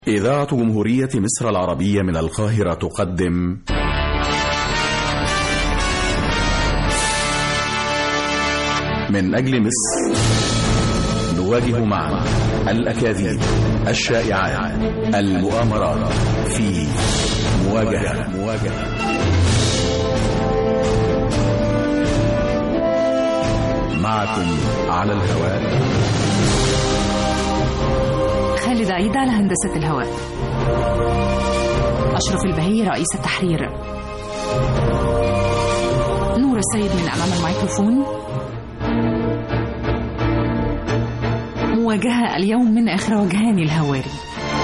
إذاعة جمهورية مصر العربية من القاهرة تقدم من أجل مصر نواجه معا الأكاذيب الشائعات المؤامرات في مواجهة مواجهة معكم على الهواء خالد عيد على هندسة الهواء أشرف البهي رئيس التحرير نور السيد من أمام الميكروفون مواجهة اليوم من إخراجان الهواري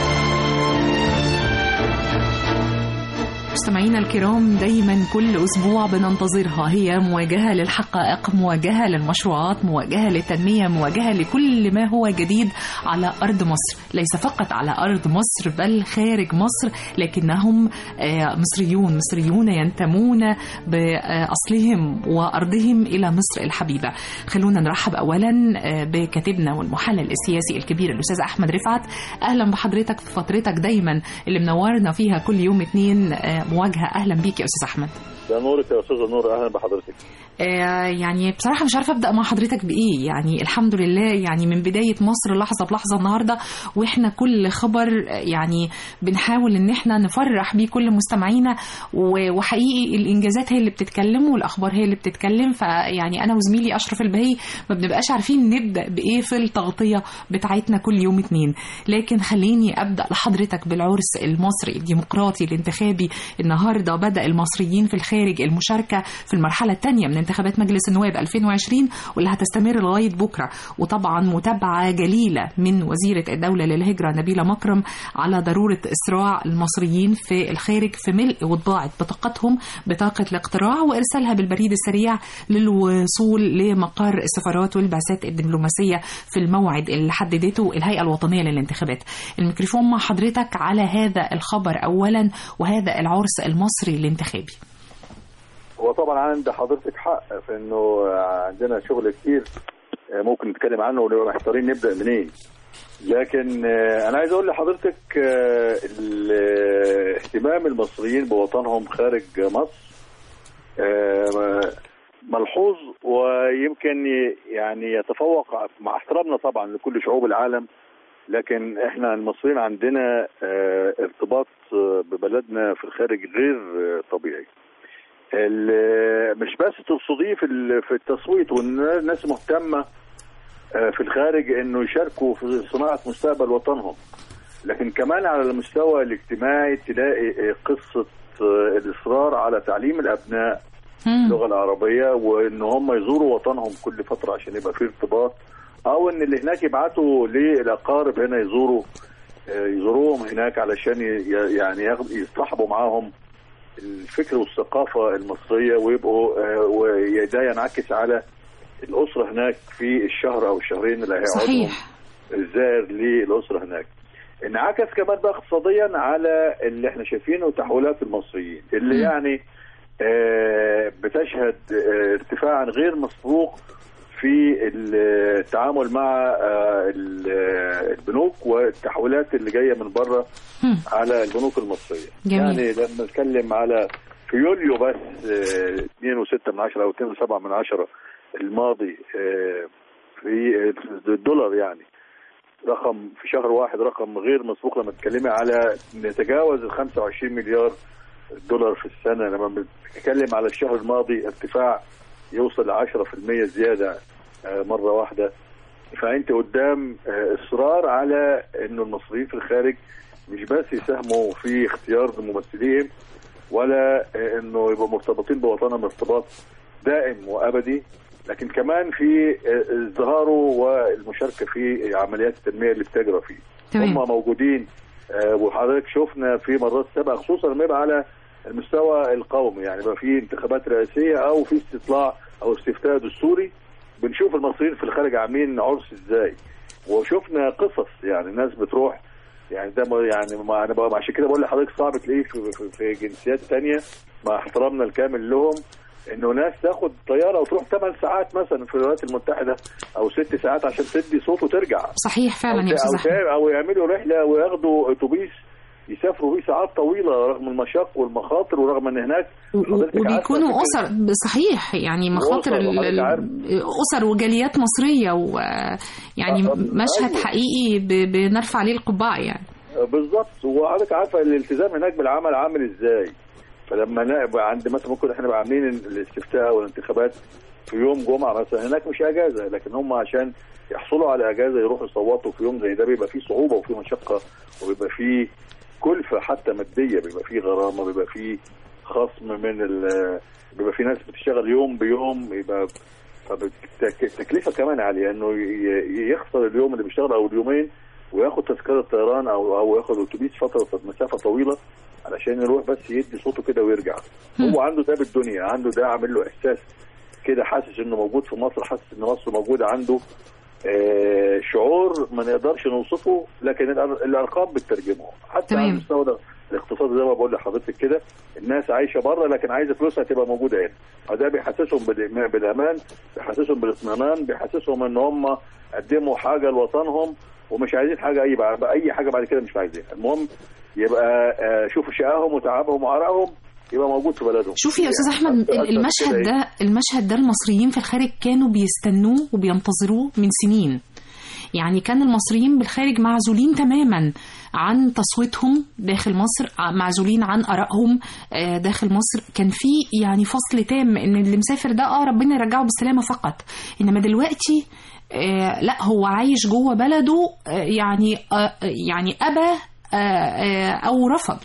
مستمعينا الكرام دايما كل اسبوع بننتظرها هي مواجهه للحقائق مواجهه للمشروعات مواجهه للتنميه مواجهه لكل ما هو جديد على ارض مصر ليس فقط على ارض مصر بل خارج مصر لكنهم مصريون مصريون ينتمون باصلهم وارضهم الى مصر الحبيبه خلونا نرحب اولا بكاتبنا والمحلل السياسي الكبير الاستاذ احمد رفعت اهلا بحضرتك في فترتك دايما اللي منورنا فيها كل يوم اثنين مواجهه اهلا بيك يا استاذ احمد ده نورك يا استاذه نور اهلا بحضرتك آه يعني بصراحه مش عارفه ابدا مع حضرتك بايه يعني الحمد لله يعني من بدايه مصر لحظه بلحظه النهارده واحنا كل خبر يعني بنحاول ان احنا نفرح بيه كل مستمعينا وحقيقي الانجازات هي اللي بتتكلم والاخبار هي اللي بتتكلم فيعني انا وزميلي اشرف البهي ما بنبقاش عارفين نبدا بايه في التغطيه بتاعتنا كل يوم اتنين لكن خليني ابدا لحضرتك بالعرس المصري الديمقراطي الانتخابي النهارده بدا المصريين في الخارج المشاركه في المرحله الثانيه من انتخابات مجلس النواب 2020 واللي هتستمر لغايه بكره وطبعا متابعه جليله من وزيره الدوله للهجره نبيله مكرم على ضروره اسراع المصريين في الخارج في ملء وطباعه بطاقتهم بطاقه الاقتراع وارسالها بالبريد السريع للوصول لمقر السفارات والبعثات الدبلوماسيه في الموعد اللي حددته الهيئه الوطنيه للانتخابات. الميكروفون مع حضرتك على هذا الخبر اولا وهذا العرس المصري الانتخابي. هو طبعا عند حضرتك حق في انه عندنا شغل كتير ممكن نتكلم عنه ونبقى محتارين نبدا منين لكن انا عايز اقول لحضرتك اهتمام المصريين بوطنهم خارج مصر ملحوظ ويمكن يعني يتفوق مع احترامنا طبعا لكل شعوب العالم لكن احنا المصريين عندنا ارتباط ببلدنا في الخارج غير طبيعي مش بس تقصديه في في التصويت والناس مهتمه في الخارج انه يشاركوا في صناعه مستقبل وطنهم لكن كمان على المستوى الاجتماعي تلاقي قصه الاصرار على تعليم الابناء اللغه العربيه وان هم يزوروا وطنهم كل فتره عشان يبقى في ارتباط او ان اللي هناك يبعتوا للاقارب هنا يزوروا يزوروهم هناك علشان يعني يصطحبوا معاهم الفكر والثقافة المصرية ويبقوا وده ينعكس على الأسرة هناك في الشهر أو الشهرين اللي هيقعدهم الزائر للأسرة هناك انعكس كمان بقى اقتصاديا على اللي احنا شايفينه تحولات المصريين اللي م. يعني بتشهد ارتفاعا غير مسبوق في التعامل مع البنوك والتحويلات اللي جايه من بره على البنوك المصريه جميل. يعني لما نتكلم على في يوليو بس 2.6 من عشرة او 2.7 من عشرة الماضي في الدولار يعني رقم في شهر واحد رقم غير مسبوق لما تتكلمي على نتجاوز ال 25 مليار دولار في السنه لما بنتكلم على الشهر الماضي ارتفاع يوصل ل 10% زياده مره واحده فانت قدام اصرار على انه المصريين في الخارج مش بس يساهموا في اختيار ممثليهم ولا انه يبقوا مرتبطين بوطنهم ارتباط دائم وابدي لكن كمان في ازدهاره والمشاركه في عمليات التنميه اللي بتجرى فيه تمام. هم موجودين وحضرتك شفنا في مرات سابقه خصوصا لما يبقى على المستوى القومي يعني بقى في انتخابات رئاسيه او في استطلاع او استفتاء دستوري بنشوف المصريين في الخارج عاملين عرس ازاي وشفنا قصص يعني الناس بتروح يعني ده يعني ما انا بقى عشان كده بقول لحضرتك صعب تلاقيه في, في, في جنسيات ثانيه مع احترامنا الكامل لهم انه ناس تاخد طياره وتروح 8 ساعات مثلا في الولايات المتحده او 6 ساعات عشان تدي صوت وترجع صحيح فعلا أو يا استاذ أو, احمد تا- أو يعملوا رحلة وياخدوا أتوبيس يسافروا بيه ساعات طويلة رغم المشاق والمخاطر ورغم إن هناك و- و- حضرتك عارفة وبيكونوا فكرة- اسر صحيح يعني مخاطر وأسر، ال- وحضرتك عارف. ال- اسر وجاليات مصريه ويعني آه، مشهد أيوة. حقيقي ب- بنرفع عليه القبعه يعني بالظبط وحضرتك عارفة الالتزام هناك بالعمل عامل إزاي فلما نبقى عند مثلا ممكن احنا نبقى عاملين الاستفتاء والانتخابات في يوم جمعة مثلا هناك مش أجازة لكن هم عشان يحصلوا على أجازة يروحوا يصوتوا في يوم زي ده بيبقى فيه صعوبة وفيه مشقة وبيبقى فيه كلفة حتى مادية بيبقى فيه غرامة بيبقى فيه خصم من ال بيبقى في ناس بتشتغل يوم بيوم يبقى فالتكلفة كمان عالية انه ي- يخسر اليوم اللي بيشتغل او اليومين وياخد تذكرة طيران او او ياخد اتوبيس فترة مسافة طويلة علشان يروح بس يدي صوته كده ويرجع هو عنده ده بالدنيا عنده ده عامل له احساس كده حاسس انه موجود في مصر حاسس ان مصر موجودة عنده آه، شعور ما نقدرش نوصفه لكن الأر- الارقام بتترجمه حتى تمام. على المستوى ده الاقتصادي زي ما بقول لحضرتك كده الناس عايشه بره لكن عايزه فلوسها تبقى موجوده هنا وده بيحسسهم بالإيمان- بالامان بيحسسهم بالاطمئنان بيحسسهم ان هم قدموا حاجه لوطنهم ومش عايزين حاجه اي بعد اي حاجه بعد كده مش عايزينها المهم يبقى آه، شوفوا شقاهم وتعبهم وعرقهم يبقى موجود في بلدهم شوفي يا استاذ احمد أكتر- أكتر المشهد كده إيه؟ ده المشهد ده المصريين في الخارج كانوا بيستنوه وبينتظروه من سنين يعني كان المصريين بالخارج معزولين تماما عن تصويتهم داخل مصر ع- معزولين عن ارائهم آه، داخل مصر كان في يعني فصل تام ان اللي مسافر ده اه ربنا يرجعه بالسلامه فقط انما دلوقتي آه لا هو عايش جوه بلده آه يعني آه يعني ابى آه آه او رفض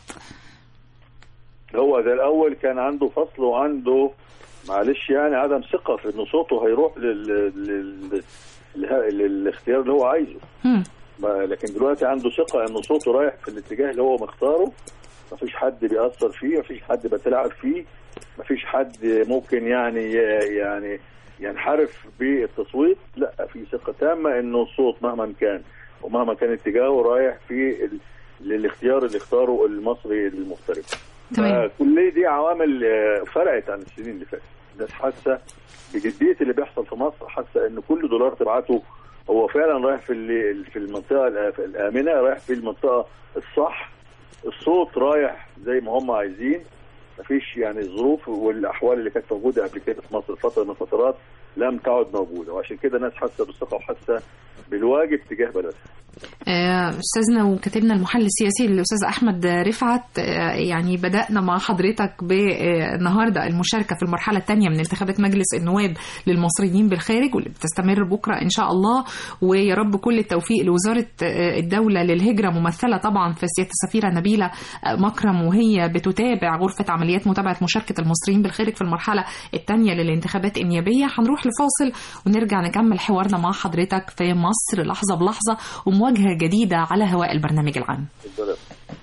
هو ده الاول كان عنده فصل وعنده معلش يعني عدم ثقه في ان صوته هيروح لل... لل... لل... للاختيار اللي هو عايزه هم. ما- لكن دلوقتي عنده ثقه ان صوته رايح في الاتجاه اللي هو مختاره مفيش حد بيأثر فيه مفيش حد بيتلاعب فيه مفيش حد ممكن يعني يعني ينحرف بالتصويت لا في ثقه تامه انه الصوت مهما كان ومهما كان اتجاهه رايح في ال... للاختيار اللي اختاره المصري المغترب تمام كل دي عوامل آه، فرقت عن السنين اللي فاتت الناس حاسه بجديه اللي بيحصل في مصر حاسه ان كل دولار تبعته هو فعلا رايح في اللي في المنطقه الآ- الامنه رايح في المنطقه الصح الصوت رايح زي ما هم عايزين مفيش يعني الظروف والاحوال اللي كانت موجوده قبل كده في مصر فتره من الفترات لم تعد موجوده وعشان كده الناس حاسه بالثقه وحاسه بالواجب تجاه بلدها آه، استاذنا وكاتبنا المحلل السياسي الاستاذ احمد رفعت آه، يعني بدانا مع حضرتك بالنهارده المشاركه في المرحله الثانيه من انتخابات مجلس النواب للمصريين بالخارج واللي بتستمر بكره ان شاء الله ويا رب كل التوفيق لوزاره آه، الدوله للهجره ممثله طبعا في سياده السفيره نبيله آه، مكرم وهي بتتابع غرفه عمليات متابعه مشاركه المصريين بالخارج في المرحله الثانيه للانتخابات النيابيه هنروح لفاصل ونرجع نكمل حوارنا مع حضرتك في مصر لحظه بلحظه ومواجهه جديده على هواء البرنامج العام البلد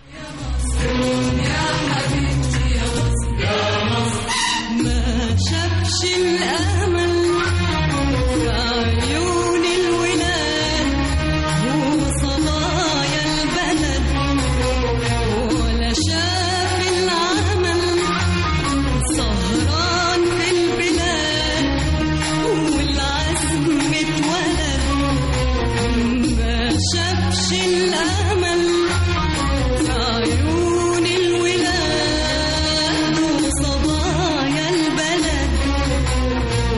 ما شافش الأمل في عيون الولاد وصبايا البلد ولا شاف العمل سهران في البلاد والعزم اتولد ما شافش الأمل في عيون الولاد وصبايا البلد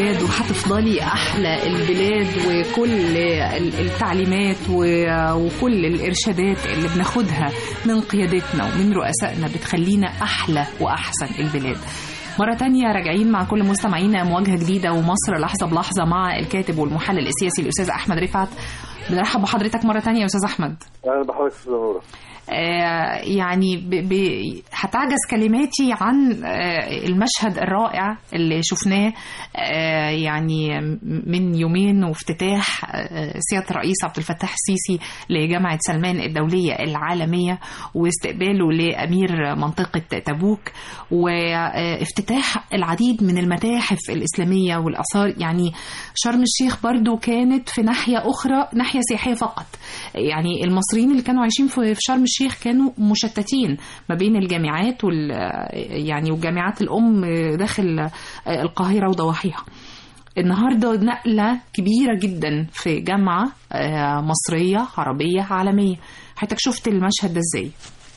البلاد وهتفضلي احلى البلاد وكل ال- التعليمات و- وكل الارشادات اللي بناخدها من قيادتنا ومن رؤسائنا بتخلينا احلى واحسن البلاد مرة تانية راجعين مع كل مستمعينا مواجهة جديدة ومصر لحظة بلحظة مع الكاتب والمحلل السياسي الأستاذ أحمد رفعت بنرحب بحضرتك مرة تانية يا أستاذ أحمد اهلا بحضرتك استاذ نوره آه، يعني ب... ب... هتعجز كلماتي عن آه، المشهد الرائع اللي شفناه آه، يعني من يومين وافتتاح آه، سيادة الرئيس عبد الفتاح السيسي لجامعة سلمان الدولية العالمية واستقباله لأمير منطقة تبوك وافتتاح العديد من المتاحف الإسلامية والآثار يعني شرم الشيخ برضو كانت في ناحية أخرى ناحية سياحية فقط يعني المصريين اللي كانوا عايشين في في شرم الشيخ كانوا مشتتين ما بين الجامعات وال يعني والجامعات الأم داخل القاهرة وضواحيها النهارده نقلة كبيرة جدا في جامعة آه، مصرية عربية عالمية حضرتك شفت المشهد ده ازاي؟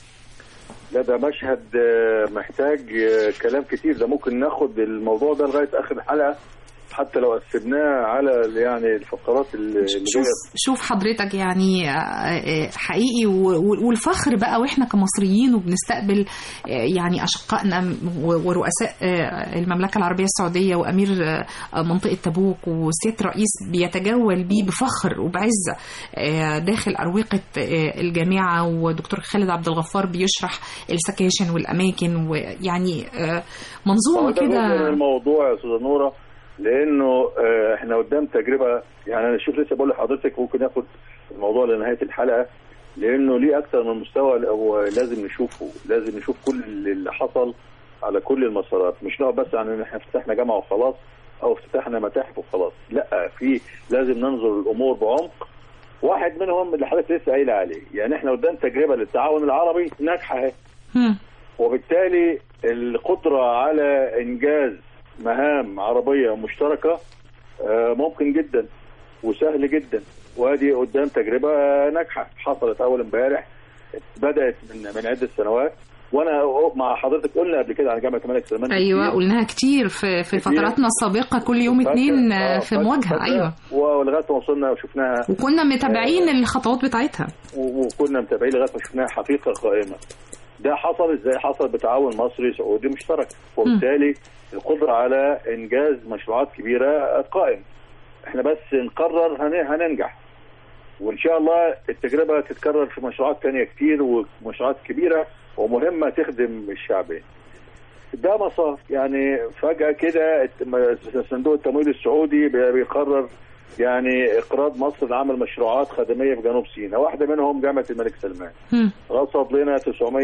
لا ده مشهد آه، محتاج آه، كلام كتير ده ممكن ناخد الموضوع ده لغايه اخر الحلقه حتى لو قسمناه على يعني الفقرات اللي اللي شوف جايه شوف حضرتك يعني آه، آه، حقيقي و- و- والفخر بقى واحنا كمصريين وبنستقبل آه، يعني اشقائنا و- ورؤساء آه، المملكه العربيه السعوديه وامير آه، منطقه تبوك وسياده الرئيس بيتجول بيه بفخر وبعزه آه، داخل اروقه آه، الجامعه ودكتور خالد عبد الغفار بيشرح السكاشن والاماكن ويعني آه، هو منظومه ده جزء من كده الموضوع يا استاذه نوره لانه آه، احنا قدام تجربه يعني انا شوف لسه بقول لحضرتك ممكن ناخد الموضوع لنهايه الحلقه لانه ليه اكثر من مستوى هو لازم نشوفه لازم نشوف كل اللي حصل على كل المسارات مش نقعد بس عن ان احنا فتحنا جامعه وخلاص او افتتحنا متاحف وخلاص لا في لازم ننظر الامور بعمق واحد منهم اللي حضرتك لسه قايله عليه يعني احنا قدام تجربه للتعاون العربي ناجحه اهي هم. وبالتالي القدرة على إنجاز مهام عربية مشتركة آه، ممكن جدا وسهل جدا وادي قدام تجربة ناجحة حصلت أول امبارح بدأت من من عدة سنوات وأنا مع حضرتك قلنا قبل كده عن جامعة الملك سلمان ايوه كتير. قلناها كتير في في كتير. فتراتنا السابقه كل يوم فاكر- اتنين آه، آه، في فاكر- مواجهه فاكر. ايوه ولغاية ما وصلنا وشفناها وكنا متابعين الخطوات بتاعتها و- وكنا متابعين لغايه ما شفناها حقيقه قائمه. ده حصل ازاي؟ حصل بتعاون مصري سعودي مشترك وبالتالي القدره على انجاز مشروعات كبيره قائم. احنا بس نقرر هن- هننجح. وان شاء الله التجربه تتكرر في مشروعات تانية كتير ومشروعات كبيره ومهمه تخدم الشعبين. ده مسار يعني فجاه كده الت- صندوق التمويل السعودي بي- بيقرر يعني اقراض مصر لعمل مشروعات خدميه في جنوب سيناء، واحده منهم جامعه الملك سلمان. هم. رصد لنا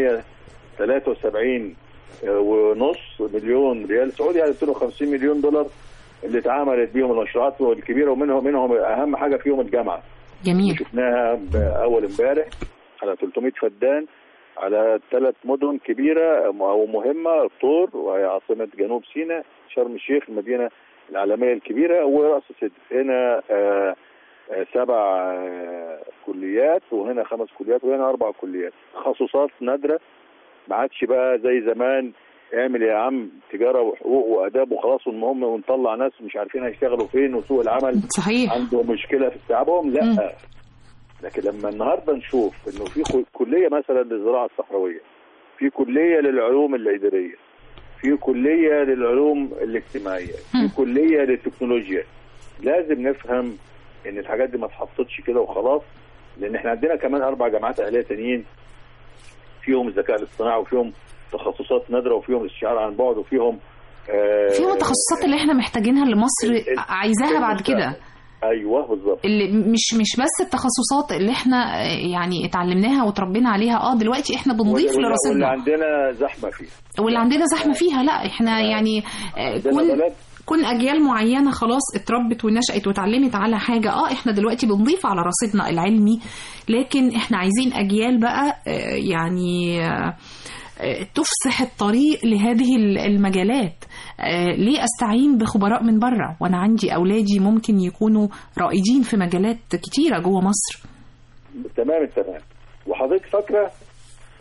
973 ونص مليون ريال سعودي يعني 250 مليون دولار اللي اتعملت بيهم المشروعات الكبيره ومنهم منهم اهم حاجه فيهم الجامعه جميل شفناها اول امبارح على 300 فدان على ثلاث مدن كبيره او مهمه الطور وهي عاصمه جنوب سيناء شرم الشيخ المدينه العالميه الكبيره وراس سدر هنا آه، آه، سبع آه، كليات وهنا خمس كليات وهنا اربع كليات تخصصات نادره ما عادش بقى زي زمان اعمل يا عم تجاره وحقوق واداب وخلاص والمهم ونطلع ناس مش عارفين هيشتغلوا فين وسوق العمل صحيح عنده مشكله في استيعابهم مم. لا لكن لما النهارده نشوف انه في خ- كليه مثلا للزراعه الصحراويه في كليه للعلوم الاداريه في كليه للعلوم الاجتماعيه مم. في كليه للتكنولوجيا لازم نفهم ان الحاجات دي ما اتحطتش كده وخلاص لان احنا عندنا كمان اربع جامعات اهليه تانيين فيهم الذكاء الاصطناعي وفيهم تخصصات نادره وفيهم الاستشعار عن بعد وفيهم آه فيهم التخصصات اللي احنا محتاجينها اللي مصر ال- ال- عايزاها بعد كده ايوه بالظبط اللي مش مش بس التخصصات اللي احنا آه، يعني اتعلمناها وتربينا عليها اه دلوقتي احنا بنضيف واللي- واللي لرصيدنا عندنا زحمه فيه واللي عندنا زحمه فيها لا احنا يعني آه، عندنا كون بلد كون اجيال معينه خلاص اتربت ونشأت واتعلمت على حاجه اه احنا دلوقتي بنضيف على رصيدنا العلمي لكن احنا عايزين اجيال بقى آه، يعني آه، آه، تفسح الطريق لهذه ال- المجالات آه، ليه استعين بخبراء من بره وانا عندي اولادي ممكن يكونوا رائدين في مجالات كتيره جوه مصر تمام التمام وحضرتك فاكره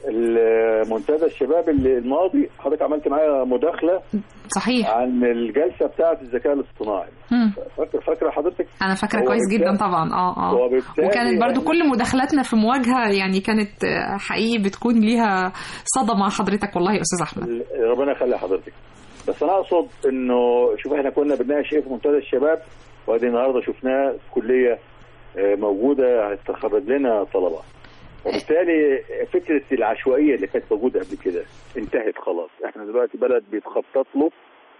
المنتدى الشباب اللي الماضي حضرتك عملت معايا مداخله صحيح عن الجلسه بتاعه الذكاء الاصطناعي مم. فاكر فاكره حضرتك انا فاكره هو كويس بالتالي- جدا طبعا اه اه وبالتالي وكانت برضو يعني- كل مداخلاتنا في مواجهه يعني كانت آه، حقيقي بتكون ليها صدى مع حضرتك والله يا استاذ احمد ربنا يخلي حضرتك بس انا اقصد انه شوف احنا كنا بنناقش ايه في منتدى الشباب وادي النهارده شفناه في كليه آه، موجوده هتخرج لنا طلبه وبالتالي فكره العشوائيه اللي كانت موجوده قبل كده انتهت خلاص احنا دلوقتي بلد بيتخطط له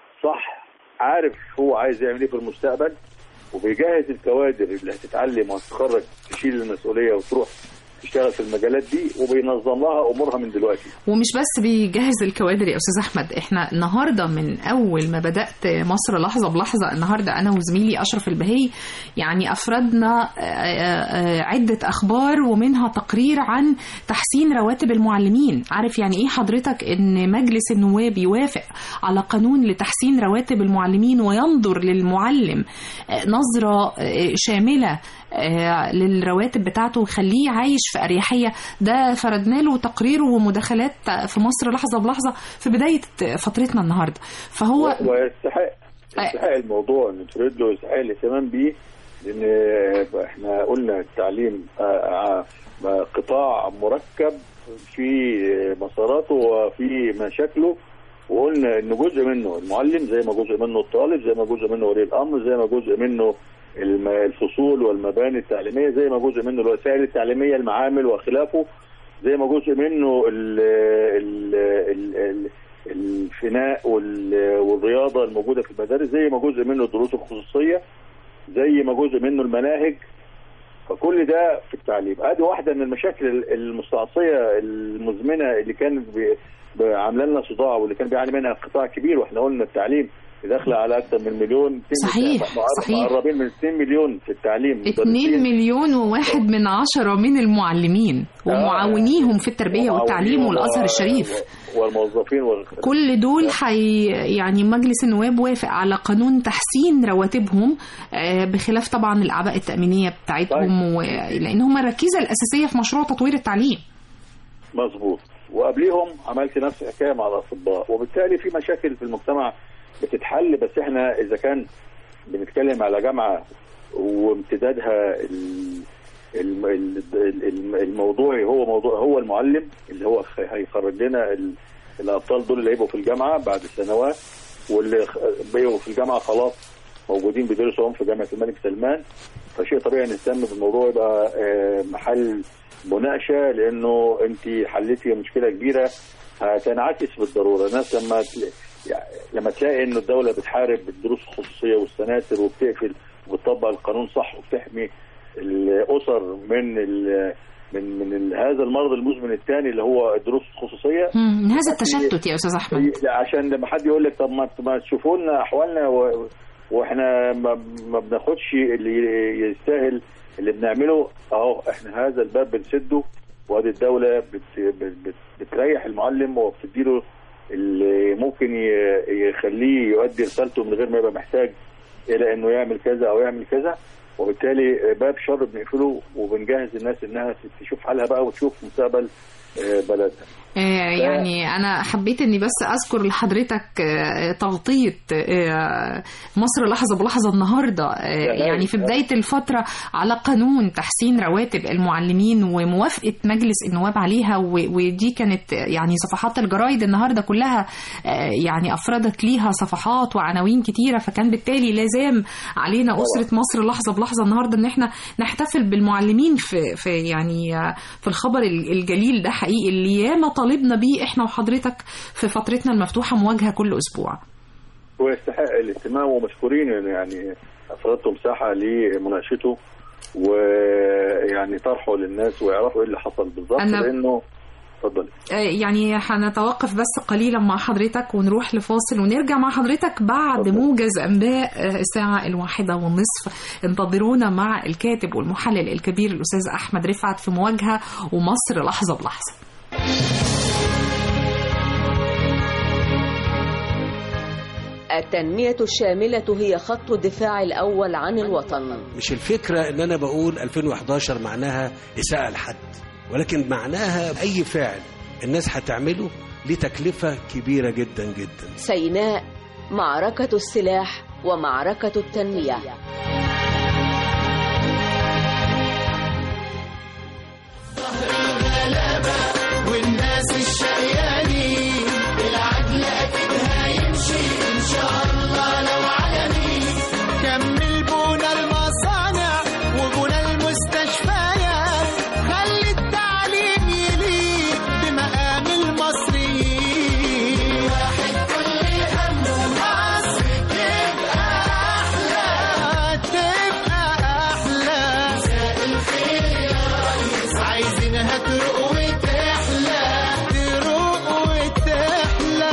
صح عارف هو عايز يعمل ايه في المستقبل وبيجهز الكوادر اللي هتتعلم وهتتخرج تشيل المسؤوليه وتروح تشتغل في المجالات دي وبينظم لها امورها من دلوقتي ومش بس بيجهز الكوادر يا استاذ احمد احنا النهارده من اول ما بدات مصر لحظه بلحظه النهارده انا وزميلي اشرف البهي يعني افردنا آه، آه، عده اخبار ومنها تقرير عن تحسين رواتب المعلمين عارف يعني ايه حضرتك ان مجلس النواب يوافق على قانون لتحسين رواتب المعلمين وينظر للمعلم آه، نظره آه، شامله آه، للرواتب بتاعته ويخليه عايش في اريحيه ده فردنا له تقرير ومداخلات في مصر لحظه بلحظه في بدايه فترتنا النهارده فهو ويستحق يستحق الموضوع ان ترد له يستحق الاهتمام بيه لان احنا قلنا التعليم آه، آه، قطاع مركب في مساراته وفي مشاكله وقلنا ان جزء منه المعلم زي ما جزء منه الطالب زي ما جزء منه ولي الامر زي ما جزء منه الم- الفصول والمباني التعليميه زي ما جزء منه الوسائل التعليميه المعامل وخلافه زي ما جزء منه ال ال ال ال الفناء وال- والرياضه الموجوده في المدارس زي ما جزء منه الدروس الخصوصيه زي ما جزء منه المناهج فكل ده في التعليم ادي واحده من المشاكل المستعصيه المزمنه اللي كانت بي- ب- عامله لنا صداع واللي كان بيعاني منها قطاع كبير واحنا قلنا التعليم داخله على اكثر من مليون صحيح، صحيح. مقربين من 2 مليون في التعليم 2 مدرسين. مليون وواحد من عشرة من المعلمين ومعاونيهم في التربية والتعليم والأزهر الشريف والموظفين وال... كل دول حي يعني مجلس النواب وافق على قانون تحسين رواتبهم آه، بخلاف طبعا الأعباء التأمينية بتاعتهم و... لأن هم الركيزة الأساسية في مشروع تطوير التعليم مظبوط وقبليهم عملت نفس الحكايه مع الاطباء وبالتالي في مشاكل في المجتمع بتتحل بس احنا اذا كان بنتكلم على جامعه وامتدادها ال- الم- ال- ال- الموضوعي هو موضوع هو المعلم اللي هو خ- هيخرج لنا ال- الابطال دول اللي هيبقوا في الجامعه بعد سنوات واللي خ- بقوا في الجامعه خلاص موجودين بيدرسوا هم في جامعه الملك سلمان فشيء طبيعي نهتم بالموضوع يبقى آه، محل مناقشه لانه انت حليتي مشكله كبيره هتنعكس بالضروره الناس لما تل- يعني لما تلاقي انه الدوله بتحارب الدروس الخصوصيه والسناتر وبتقفل وبتطبق القانون صح وبتحمي الاسر من ال من من ال- هذا المرض المزمن الثاني اللي هو الدروس الخصوصيه مم، من هذا التشتت يا أستاذ أحمد عشان لما حد يقول لك طب ما ما تشوفوا لنا احوالنا و... واحنا ما, ما بناخدش اللي يستاهل اللي بنعمله اهو احنا هذا الباب بنسده وادي الدوله بت... بت... بت... بتريح المعلم وبتديله اللي ممكن ي... يخليه يؤدي رسالته من غير ما يبقى محتاج الى انه يعمل كذا او يعمل كذا وبالتالي باب شر بنقفله وبنجهز الناس انها تشوف حالها بقى وتشوف مستقبل آه، بلدها آه، يعني أنا حبيت إني بس أذكر لحضرتك آه، تغطية آه، مصر لحظة بلحظة النهاردة آه، يعني في بداية الفترة على قانون تحسين رواتب المعلمين وموافقة مجلس النواب عليها و- ودي كانت يعني صفحات الجرايد النهاردة كلها آه، يعني أفردت ليها صفحات وعناوين كتيرة فكان بالتالي لازم علينا أسرة مصر لحظة بلحظة النهاردة إن احنا نحتفل بالمعلمين في في يعني آه، في الخبر ال- الجليل ده حقيقي اللي ياما طالبنا بيه احنا وحضرتك في فترتنا المفتوحة مواجهة كل أسبوع هو يستحق الاهتمام ومشكورين يعني افردتوا مساحه لمناقشته ويعني طرحه للناس ويعرفوا ايه اللي حصل بالظبط أنا- لانه اتفضلي آه، يعني هنتوقف بس قليلا مع حضرتك ونروح لفاصل ونرجع مع حضرتك بعد اتفضل. موجز أنباء آه، الساعة الواحدة والنصف انتظرونا مع الكاتب والمحلل الكبير الأستاذ أحمد رفعت في مواجهة ومصر لحظة بلحظة التنمية الشاملة هي خط الدفاع الأول عن الوطن مش الفكرة ان انا بقول 2011 معناها اساءة لحد ولكن معناها اي فعل الناس هتعمله ليه تكلفة كبيرة جدا جدا سيناء معركة السلاح ومعركة التنمية والناس الشقيانين العدل اكيد هيمشي ان شاء الله لو علني كمل بونا المصانع وبونا المستشفيات خلي التعليم يليق بمقام المصريين واحد كل همه مصر تبقى احلى تبقى احلى مساء الخير يا ريس عايزينها تروق وتحلى تروق وتحلى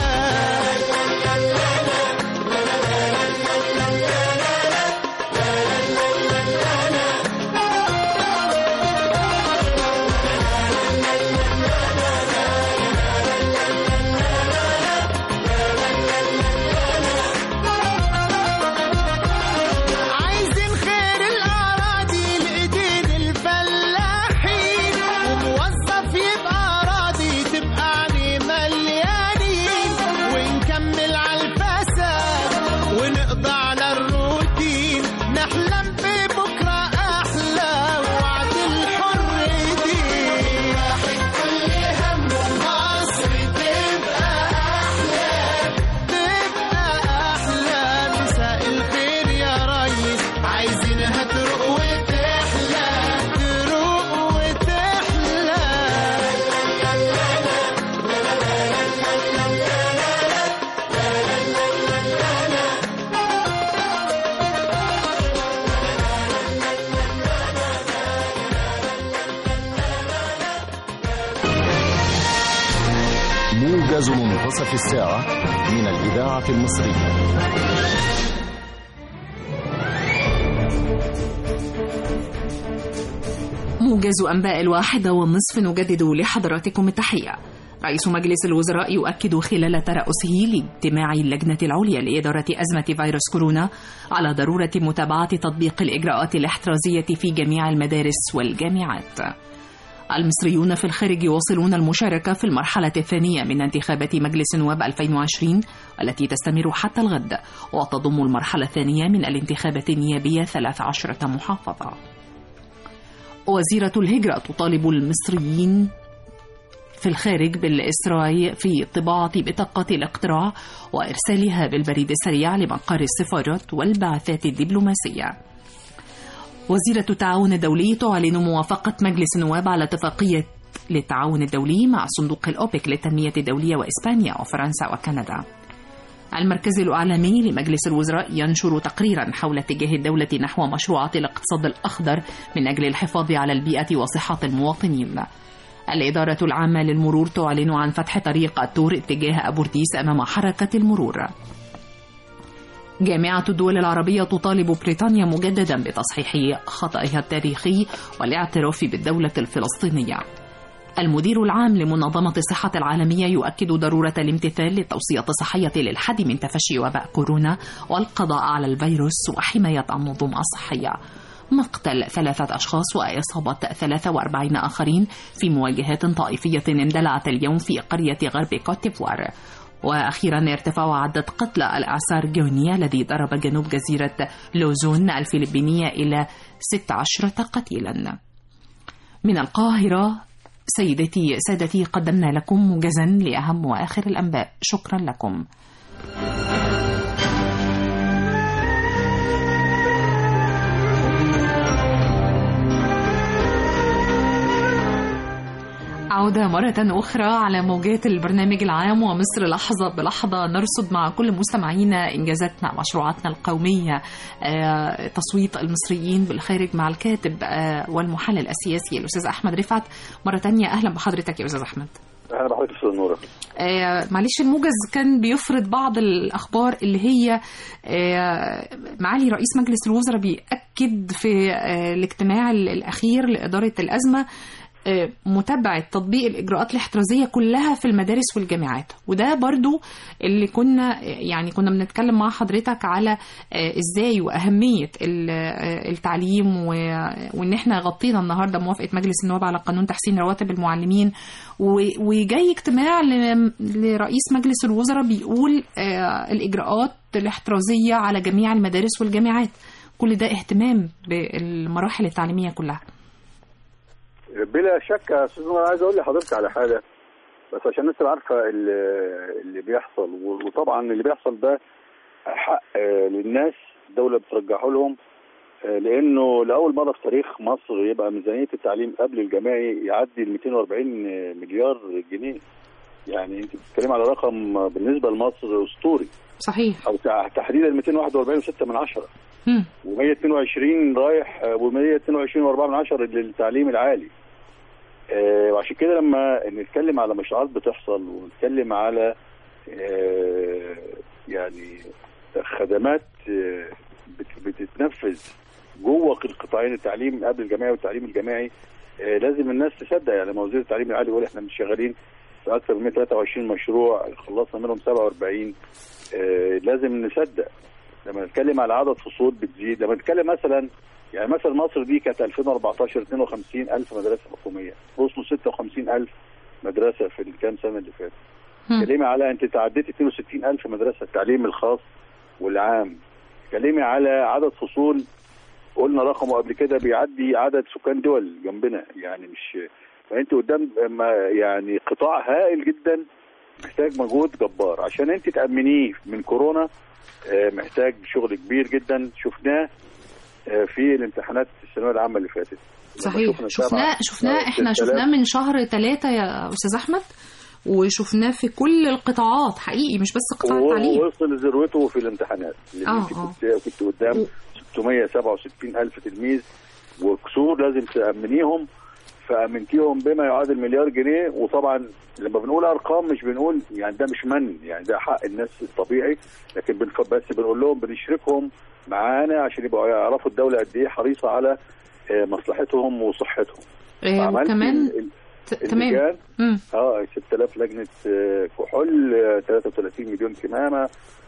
عايزين خير الأراضي لإيدين الفلاحين وموظف يبقى راضي تبقى عني مليانين ونكمل على الفساد ونقضى على الروتين نحلم ببكرة أحلى وعد الحر دين واحد كل همه مصر تبقى أحلى تبقى أحلى مساء الخير يا ريس عايزينها تروق وتحلى تروق وتحلى موجز منتصف الساعة من الإذاعة المصرية موجز أنباء الواحدة والنصف نجدد لحضراتكم التحية رئيس مجلس الوزراء يؤكد خلال ترأسه لاجتماع اللجنة العليا لإدارة أزمة فيروس كورونا على ضرورة متابعة تطبيق الإجراءات الاحترازية في جميع المدارس والجامعات المصريون في الخارج يواصلون المشاركة في المرحلة الثانية من انتخابات مجلس النواب 2020 التي تستمر حتى الغد وتضم المرحلة الثانية من الانتخابات النيابية 13 محافظة وزيرة الهجرة تطالب المصريين في الخارج بالإسراع في طباعة بطاقة الاقتراع وإرسالها بالبريد السريع لمقر السفارات والبعثات الدبلوماسية. وزيرة التعاون الدولي تعلن موافقة مجلس النواب على اتفاقية للتعاون الدولي مع صندوق الأوبك للتنمية الدولية وإسبانيا وفرنسا وكندا. المركز الإعلامي لمجلس الوزراء ينشر تقريرا حول اتجاه الدولة نحو مشروعات الاقتصاد الأخضر من أجل الحفاظ على البيئة وصحة المواطنين. الإدارة العامة للمرور تعلن عن فتح طريق التور اتجاه أبورديس أمام حركة المرور. جامعة الدول العربية تطالب بريطانيا مجددا بتصحيح خطأها التاريخي والاعتراف بالدولة الفلسطينية. المدير العام لمنظمة الصحة العالمية يؤكد ضرورة الامتثال للتوصية الصحية للحد من تفشي وباء كورونا والقضاء على الفيروس وحماية النظم الصحية. مقتل ثلاثة أشخاص وإصابة 43 آخرين في مواجهات طائفية اندلعت اليوم في قرية غرب كوتيفوار وأخيرا ارتفاع عدد قتلى الإعصار جوني الذي ضرب جنوب جزيرة لوزون الفلبينية إلى 16 قتيلا من القاهرة سيدتي سادتي قدمنا لكم موجزا لأهم وآخر الأنباء شكرا لكم عودة مرة أخرى على موجات البرنامج العام ومصر لحظة بلحظة نرصد مع كل مستمعينا إنجازاتنا مشروعاتنا القومية آه، تصويت المصريين بالخارج مع الكاتب آه، والمحلل السياسي الأستاذ أحمد رفعت مرة تانية أهلا بحضرتك يا أستاذ أحمد اهلا بحضرتك استاذ نوره آه، معلش الموجز كان بيفرض بعض الأخبار اللي هي آه، معالي رئيس مجلس الوزراء بيأكد في آه، الاجتماع الأخير لإدارة الأزمة آه، متابعة تطبيق الإجراءات الاحترازية كلها في المدارس والجامعات وده برضو اللي كنا يعني كنا بنتكلم مع حضرتك على آه، إزاي وأهمية ال- آه، التعليم و- وإن إحنا غطينا النهاردة موافقة مجلس النواب على قانون تحسين رواتب المعلمين و- وجاي اجتماع ل- لرئيس مجلس الوزراء بيقول آه، الإجراءات الاحترازية على جميع المدارس والجامعات كل ده اهتمام بالمراحل التعليمية كلها بلا شك يا استاذ انا عايز اقول لحضرتك على حاجه بس عشان الناس تبقى عارفه اللي, اللي بيحصل وطبعا اللي بيحصل ده حق آه، للناس الدوله بترجحه لهم آه، لانه لاول مره في تاريخ مصر يبقى ميزانيه التعليم قبل الجامعي يعدي ال 240 مليار جنيه يعني انت بتتكلم على رقم بالنسبه لمصر اسطوري صحيح او تع- تحديدا 241.6 من عشرة مم. و122 رايح و122 و4 من عشرة للتعليم العالي آه، وعشان كده لما نتكلم على مشروعات بتحصل ونتكلم على آه، يعني خدمات آه، بت- بتتنفذ جوه القطاعين التعليم قبل الجامعي والتعليم الجامعي آه، لازم الناس تصدق يعني لما وزير التعليم العالي يقول احنا مش شغالين في اكثر من 123 مشروع خلصنا منهم 47 آه، لازم نصدق لما نتكلم على عدد فصول بتزيد لما نتكلم مثلا يعني مثلا مصر دي كانت 2014 52 ألف مدرسة حكومية وصلوا 56 ألف مدرسة في الكام سنة اللي فاتت مم. كلمي على أنت تعديت 62 ألف مدرسة التعليم الخاص والعام كلمي على عدد فصول قلنا رقمه قبل كده بيعدي عدد سكان دول جنبنا يعني مش فانت قدام ما يعني قطاع هائل جدا محتاج مجهود جبار عشان انت تامنيه من كورونا آه، محتاج شغل كبير جدا شفناه آه، في الامتحانات الثانويه العامه اللي فاتت لما صحيح شفنا شفناه سبعة- شفناه احنا 6000 شفناه من شهر ثلاثة يا أستاذ أحمد وشفناه في كل القطاعات حقيقي مش بس قطاع التعليم ووصل لذروته في الامتحانات اللي آه، انت آه. كنت كنت قدام 667 الف تلميذ وكسور لازم تامنيهم فامنتيهم بما يعادل مليار جنيه وطبعا لما بنقول ارقام مش بنقول يعني ده مش من يعني ده حق الناس الطبيعي لكن بنف- بس بنقول لهم بنشركهم معانا عشان يبقوا يعرفوا الدوله قد ايه حريصه على آه، مصلحتهم وصحتهم آه، فعملت وكمان ال- ال- ت- تمام اللجان مم. اه 6000 لجنه آه، كحول آه، 33 مليون كمامه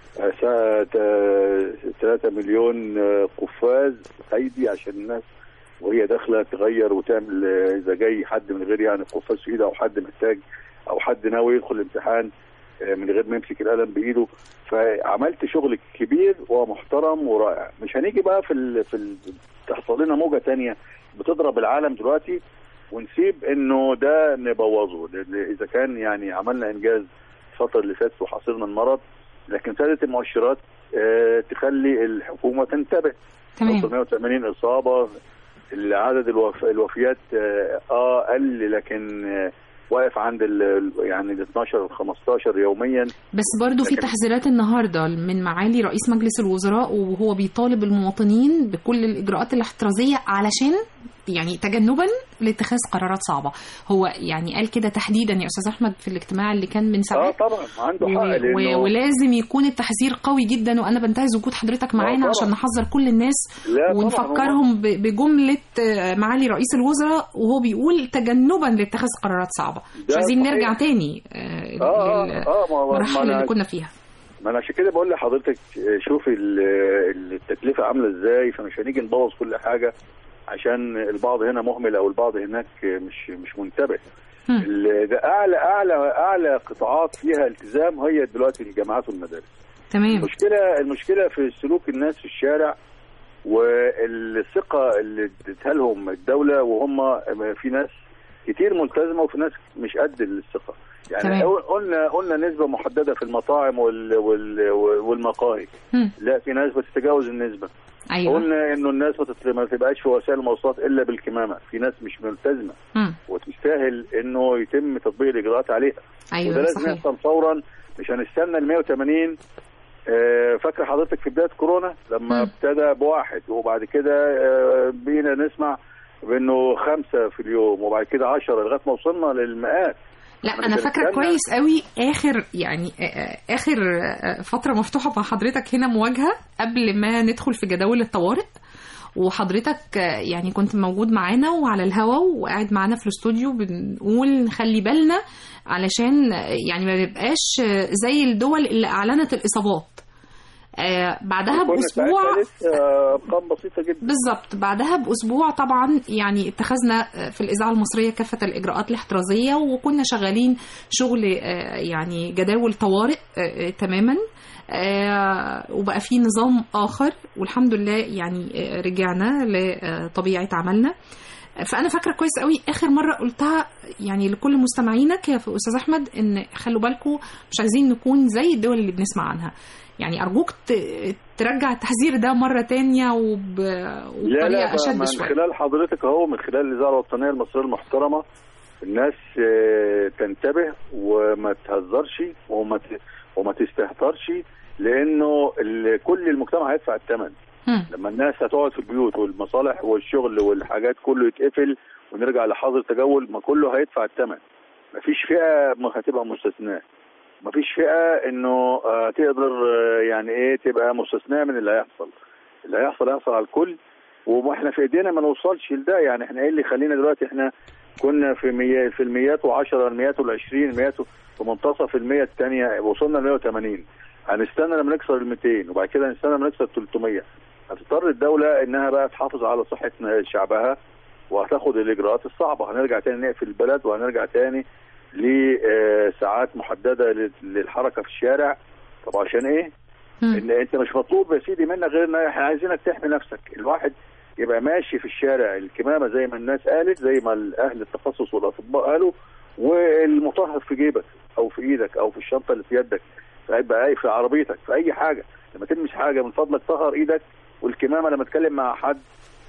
3 مليون آه، قفاز ايدي عشان الناس وهي داخله تغير وتعمل آه، اذا جاي حد من غير يعني قفاز في ايده او حد محتاج او حد ناوي يدخل الامتحان آه، من غير ما يمسك القلم بايده فعملت شغل كبير ومحترم ورائع مش هنيجي بقى في ال في ال تحصل لنا موجه تانية بتضرب العالم دلوقتي ونسيب انه ده نبوظه لأن اذا كان يعني عملنا انجاز الفتره اللي فاتت وحاصرنا المرض لكن ابتدت المؤشرات آه، تخلي الحكومه تنتبه تمام 180 اصابه عدد الوف... الوفيات اه آه، قل لكن آه، واقف عند ال... ال- يعني ال 12 15 يوميا بس برضو في لكن- تحذيرات النهارده من معالي رئيس مجلس الوزراء وهو بيطالب المواطنين بكل الاجراءات الاحترازيه علشان يعني تجنبا لاتخاذ قرارات صعبه هو يعني قال كده تحديدا يا استاذ احمد في الاجتماع اللي كان من اه ساعات طبعا عنده حق و... لانه و... ولازم يكون التحذير قوي جدا وانا بنتهز وجود حضرتك معانا طبعا. عشان نحذر كل الناس لا طبعا ونفكرهم ب... بجمله آه، معالي رئيس الوزراء وهو بيقول تجنبا لاتخاذ قرارات صعبه مش ده عايزين صحيح. نرجع تاني آه، اه لل- اه اه ما- ما المراحل أنا- اللي كنا فيها ما انا عشان كده بقول لحضرتك آه، شوفي ال- ال- التكلفه عامله ازاي فمش هنيجي نبوظ كل حاجه عشان البعض هنا مهمل او البعض هناك مش مش منتبه هم. ال- ده اعلى اعلى اعلى قطاعات فيها التزام هي دلوقتي الجامعات والمدارس تمام المشكله المشكله في سلوك الناس في الشارع والثقه اللي اديتها لهم الدوله وهم في ناس كتير ملتزمه وفي ناس مش قد الثقه يعني تمام. أول- قلنا قلنا نسبه محدده في المطاعم وال وال والمقاهي هم. لا في ناس بتتجاوز النسبه ايوه قلنا انه الناس ما تت- ما تبقاش في وسائل المواصلات الا بالكمامه في ناس مش ملتزمه هم. وتستاهل انه يتم تطبيق الاجراءات عليها وده ايوه لازم صحيح يحصل فورا مش هنستنى ال 180 آه، فاكر حضرتك في بدايه كورونا لما مم. ابتدى بواحد وبعد كده آه، بقينا نسمع بانه خمسه في اليوم وبعد كده 10 لغايه ما وصلنا للمئات لا إحنا انا مش فاكره هنستنى. كويس قوي اخر يعني آه، آه، اخر آه، فتره مفتوحه مع حضرتك هنا مواجهه قبل ما ندخل في جداول الطوارئ وحضرتك آه، يعني كنت موجود معانا وعلى الهوا وقاعد معانا في الاستوديو بنقول نخلي بالنا علشان آه، يعني ما نبقاش آه، زي الدول اللي اعلنت الاصابات آه، بعدها كنا باسبوع ساعتها لسه ارقام بسيطه جدا بالظبط بعدها باسبوع طبعا يعني اتخذنا في الاذاعه المصريه كافه الاجراءات الاحترازيه وكنا شغالين شغل آه، يعني جداول طوارئ آه، آه، تماما آه، وبقى في نظام اخر والحمد لله يعني آه، رجعنا لطبيعه عملنا فانا فاكره كويس قوي اخر مره قلتها يعني لكل مستمعينك يا استاذ احمد ان خلوا بالكم مش عايزين نكون زي الدول اللي بنسمع عنها يعني ارجوك ت- ترجع التحذير ده مره تانية وب... لا وبطريقه لا اشد من شويه خلال حضرتك اهو من خلال الاذاعه الوطنيه المصريه المحترمه الناس آه، تنتبه وما تهزرش وما ت- وما تستهترش لانه ال- كل المجتمع هيدفع الثمن مم. لما الناس هتقعد في البيوت والمصالح والشغل والحاجات كله يتقفل ونرجع لحظر تجول ما كله هيدفع الثمن مفيش فئه ما هتبقى مستثناه مفيش فئه انه آه، تقدر آه، يعني ايه تبقى مستثناه من اللي هيحصل اللي هيحصل هيحصل على الكل واحنا في ايدينا ما نوصلش لده يعني احنا ايه اللي يخلينا دلوقتي احنا كنا في مية في الميات و10 الميات وال20 الميات في منتصف المية الثانية وصلنا ل 180 هنستنى لما نكسر ال 200 وبعد كده هنستنى لما نكسر 300 هتضطر الدولة انها بقى تحافظ على صحة شعبها وهتاخد الاجراءات الصعبة هنرجع تاني نقفل البلد وهنرجع تاني لساعات محددة لل- للحركة في الشارع طب عشان ايه؟ مم. ان انت مش مطلوب يا سيدي منك غير ان احنا عايزينك تحمي نفسك الواحد يبقى ماشي في الشارع الكمامه زي ما الناس قالت زي ما اهل التخصص والاطباء قالوا والمطهر في جيبك او في ايدك او في الشنطه اللي في يدك فيبقى أي- في عربيتك في اي حاجه لما تلمس حاجه من فضلك طهر ايدك والكمامه لما تتكلم مع حد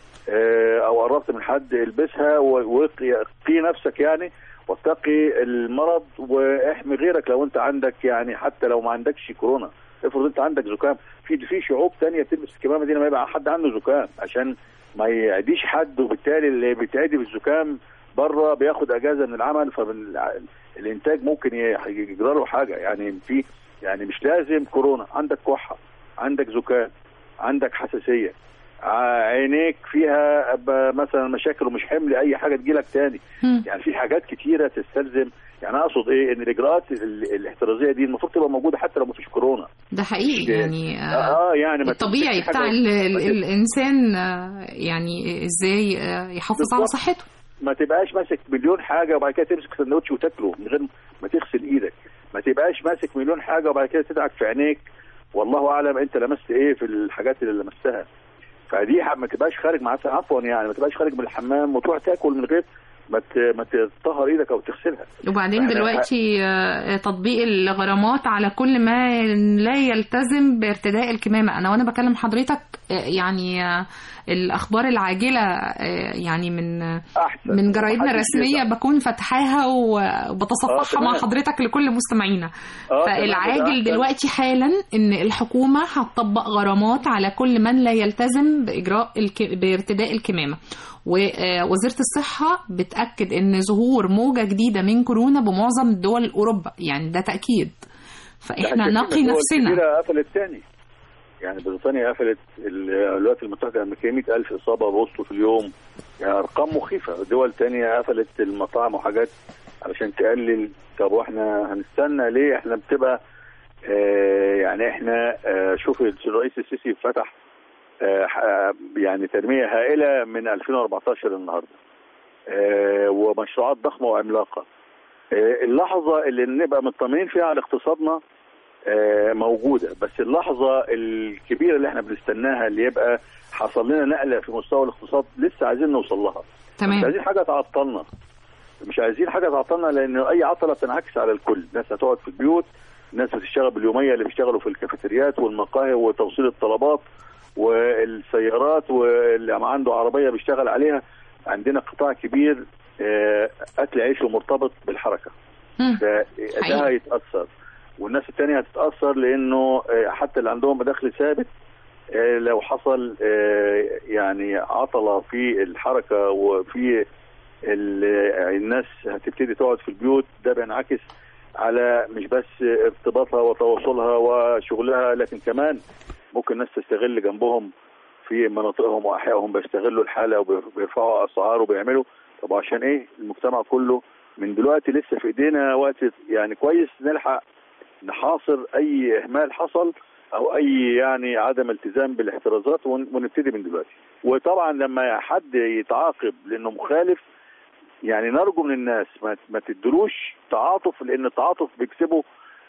آه، او قربت من حد البسها و- وقي قي نفسك يعني واتقي المرض واحمي غيرك لو انت عندك يعني حتى لو ما عندكش كورونا افرض انت عندك زكام في في شعوب تانية بتلبس الكمامه دي لما يبقى حد عنده زكام عشان ما يعديش حد وبالتالي اللي بيتعدي بالزكام بره بياخد اجازه من العمل فالانتاج ممكن ي- يجرى له حاجه يعني في يعني مش لازم كورونا عندك كحه عندك زكام عندك حساسيه ع- عينيك فيها ب- مثلا مشاكل ومش حمل اي حاجه تجيلك تاني مم. يعني في حاجات كتيره تستلزم يعني اقصد ايه ان الاجراءات ال- الاحترازيه دي المفروض تبقى موجوده حتى لو ما فيش كورونا ده حقيقي يعني آه، اه يعني ما الطبيعي تمسكش بتاع حاجة- ال ال ما تت- الانسان آه، يعني ازاي آه، يحافظ على بالظبط. صحته ما تبقاش ماسك مليون حاجه وبعد كده تمسك سندوتش وتاكله من غير ما تغسل ايدك ما تبقاش ماسك مليون حاجه وبعد كده تدعك في عينيك والله اعلم انت لمست ايه في الحاجات اللي لمستها فدي ح- ما تبقاش خارج مع عفوا يعني ما تبقاش خارج من الحمام وتروح تاكل من غير ما ت- ما تطهر ايدك او تغسلها وبعدين فإحنا- دلوقتي آه، تطبيق الغرامات على كل ما لا يلتزم بارتداء الكمامة أنا وأنا بكلم حضرتك آه، يعني آه، الأخبار العاجلة آه، يعني من آه، احسن من جرايدنا محدش الرسمية يزعل. بكون فاتحاها آه، وبتصفحها تمام. مع حضرتك لكل مستمعينا آه، تمام، ده فالعاجل أحسن. دلوقتي حالا ان الحكومه هتطبق غرامات على كل من لا يلتزم باجراء الك... بارتداء الكمامه ووزيره الصحه بتاكد ان ظهور موجه جديده من كورونا بمعظم دول اوروبا يعني ده تاكيد فاحنا لا، نقي الدول نفسنا الكبيرة قفلت تاني يعني بريطانيا قفلت ال- الولايات المتحدة الأمريكية 100000 إصابة بوسط في اليوم يعني أرقام مخيفة دول تانية قفلت المطاعم وحاجات علشان تقلل طب واحنا هنستنى ليه احنا بتبقى آه يعني احنا آه شوف الرئيس السيسي فتح آه ح- يعني تنمية هائلة من 2014 النهاردة آه ومشروعات ضخمة وعملاقة آه اللحظة اللي نبقى مطمئنين فيها على اقتصادنا آه، موجودة بس اللحظة الكبيرة اللي احنا بنستناها اللي يبقى حصل لنا نقلة في مستوى الاقتصاد لسه عايزين نوصل لها مش تمام عايزين حاجة تعطلنا مش عايزين حاجة تعطلنا لأن أي عطلة بتنعكس على الكل الناس هتقعد في البيوت الناس بتشتغل باليومية اللي بيشتغلوا في الكافيتريات والمقاهي وتوصيل الطلبات والسيارات واللي عنده عربية بيشتغل عليها عندنا قطاع كبير آه، أكل عيشه مرتبط بالحركة مم. فده حقيقي. هيتاثر والناس التانية هتتاثر لانه آه، حتى اللي عندهم دخل ثابت آه، لو حصل آه، يعني عطله في الحركه وفي ال- آه، الناس هتبتدي تقعد في البيوت ده بينعكس على مش بس ارتباطها وتواصلها وشغلها لكن كمان ممكن الناس تستغل جنبهم في مناطقهم واحيائهم بيستغلوا الحاله وبيرفعوا اسعار وبيعملوا طب عشان ايه المجتمع كله من دلوقتي لسه في ايدينا وقت يعني كويس نلحق نحاصر اي اهمال حصل او اي يعني عدم التزام بالاحترازات ون- ونبتدي من دلوقتي وطبعا لما حد يتعاقب لانه مخالف يعني نرجو من الناس ما, ما تدلوش تعاطف لان التعاطف بيكسبه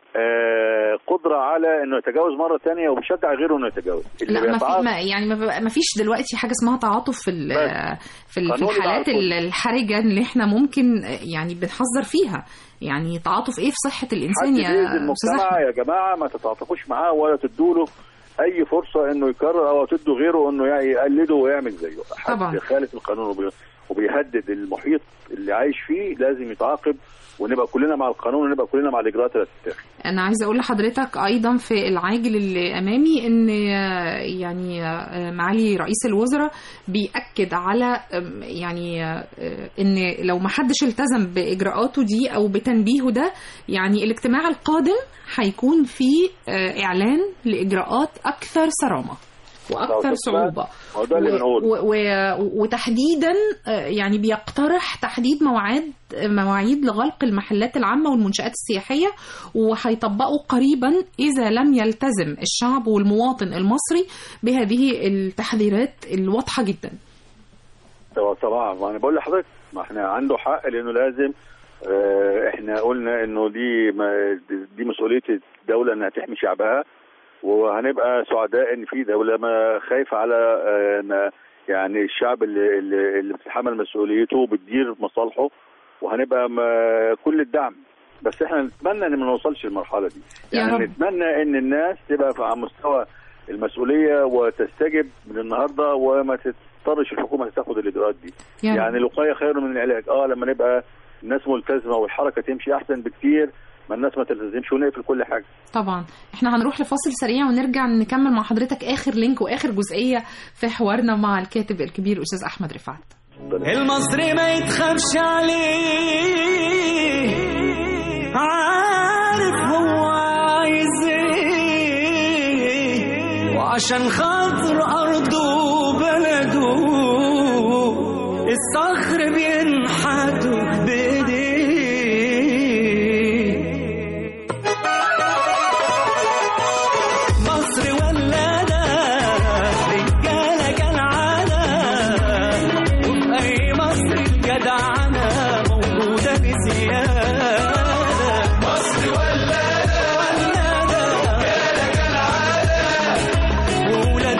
آه قدره على انه يتجاوز مره ثانيه وبيشجع غيره انه يتجاوز لا ما في بيتعاطف- ما يعني ما, بقى- ما فيش دلوقتي حاجه اسمها تعاطف في ال- في, ال- في قانون الحالات العفو. ال- الحرجه اللي احنا ممكن يعني بنحذر فيها يعني تعاطف ايه في صحه الانسان حد يا بيأذي استاذ المجتمع احمد يا جماعه ما تتعاطفوش معاه ولا تدوا له اي فرصه انه يكرر او تدوا غيره انه يعني يقلده ويعمل زيه حد طبعا. يخالف القانون وبي- وبيهدد المحيط اللي عايش فيه لازم يتعاقب ونبقى كلنا مع القانون ونبقى كلنا مع الاجراءات اللي هتتاخد انا عايزه اقول لحضرتك ايضا في العاجل اللي امامي ان آه، يعني آه، معالي رئيس الوزراء بياكد على آم، يعني آه، ان لو ما حدش التزم باجراءاته دي او بتنبيهه ده يعني الاجتماع القادم هيكون فيه آه، اعلان لاجراءات اكثر صرامه واكثر طب صعوبه هو ده اللي و- بنقوله و- و- وتحديدا آه، يعني بيقترح تحديد مواعيد مواعيد لغلق المحلات العامة والمنشآت السياحية وهيطبقوا قريبا إذا لم يلتزم الشعب والمواطن المصري بهذه التحذيرات الواضحة جدا طبعا طبعا ما انا بقول لحضرتك ما احنا عنده حق لانه لازم اه احنا قلنا انه دي ما دي مسؤوليه الدوله انها تحمي شعبها وهنبقى سعداء ان في دوله ما خايفه على اه ما- يعني الشعب اللي اللي, اللي بتتحمل مسؤوليته وبتدير مصالحه وهنبقى ما- كل الدعم بس احنا نتمنى ان ما نوصلش للمرحله دي يا يعني رب. نتمنى ان الناس تبقى في- على مستوى المسؤوليه وتستجب من النهارده وما تضطرش الحكومه تاخد الاجراءات دي يا رب. يعني الوقايه خير من العلاج اه لما نبقى الناس ملتزمه والحركه تمشي احسن بكتير ما الناس ما تلتزمش ونقفل كل حاجه طبعا احنا هنروح لفاصل سريع ونرجع نكمل مع حضرتك آخر لينك وآخر جزئية في حوارنا مع الكاتب الكبير أستاذ أحمد رفعت المصري ما يتخافش عليه عارف هو عايز ايه وعشان خاطر ارضه وبلده الصخر بينحتوا بايديه مصر ولادة رجالة كالعادة وفي أي مصر الجدعنة موجودة بزيادة مصر ولادة ولادة رجالة كالعادة وولاد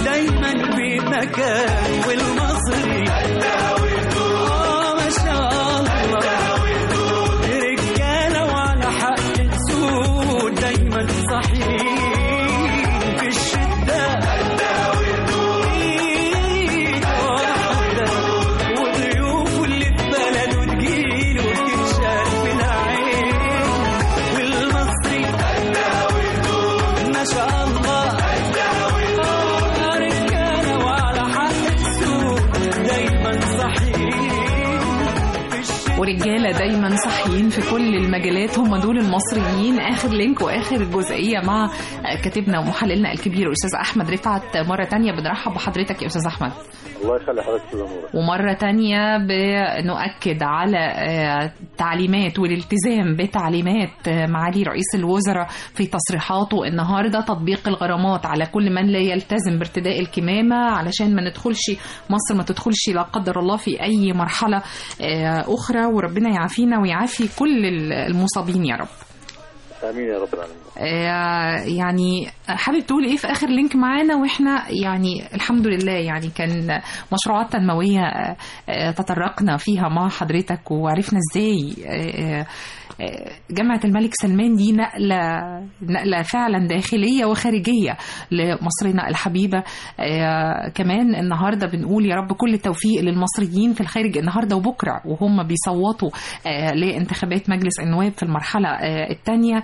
دايما في مكان والمصري آه ما شاء الله رجالة وعلى حق تسود دايما صحيح في الشدة إيد واحدة وضيوفه اللي في بلده تجيله وتتشال في العين والمصري ما شاء الله آه رجالة وعلى حق تسود دايما صحيح في الشدة ورجاله دايما صاحيين في كل المجالات هم دول المصريين اخر لينك واخر جزئيه مع كاتبنا ومحللنا الكبير الاستاذ احمد رفعت مره تانية بنرحب بحضرتك يا استاذ احمد الله يخلي حضرتك استاذه نوره ومرة تانية بنؤكد على آه، تعليمات والالتزام بتعليمات آه، معالي رئيس الوزراء في تصريحاته النهاردة تطبيق الغرامات على كل من لا يلتزم بارتداء الكمامة علشان ما ندخلش مصر ما تدخلش لا قدر الله في أي مرحلة آه، أخرى وربنا يعافينا ويعافي كل المصابين يا رب امين يا رب العالمين آه، يعني حابب تقول ايه في اخر لينك معانا واحنا يعني الحمد لله يعني كان مشروعات تنمويه آه، آه، تطرقنا فيها مع حضرتك وعرفنا ازاي آه، آه، جامعة الملك سلمان دي نقلة نقلة فعلا داخلية وخارجية لمصرنا الحبيبة آه، كمان النهاردة بنقول يا رب كل التوفيق للمصريين في الخارج النهاردة وبكرة وهم بيصوتوا آه، لانتخابات مجلس النواب في المرحلة آه، الثانية